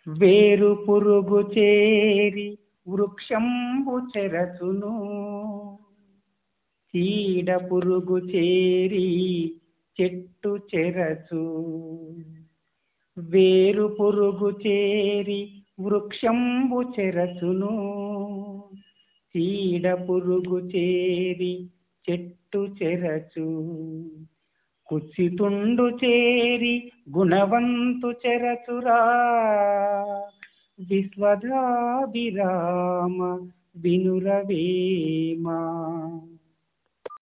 వేరు పురుగు చేరి వృక్షంబు చెరచును చీడ పురుగు చేరి చెట్టు చెరచు వేరు పురుగు చేరి వృక్షంబు చెరచును చీడ పురుగు చేరి చెట్టు చెరచు కుచితుండు చేరి గుణవంతు చెరచురా విశ్వదాభిరామ వినురవేమా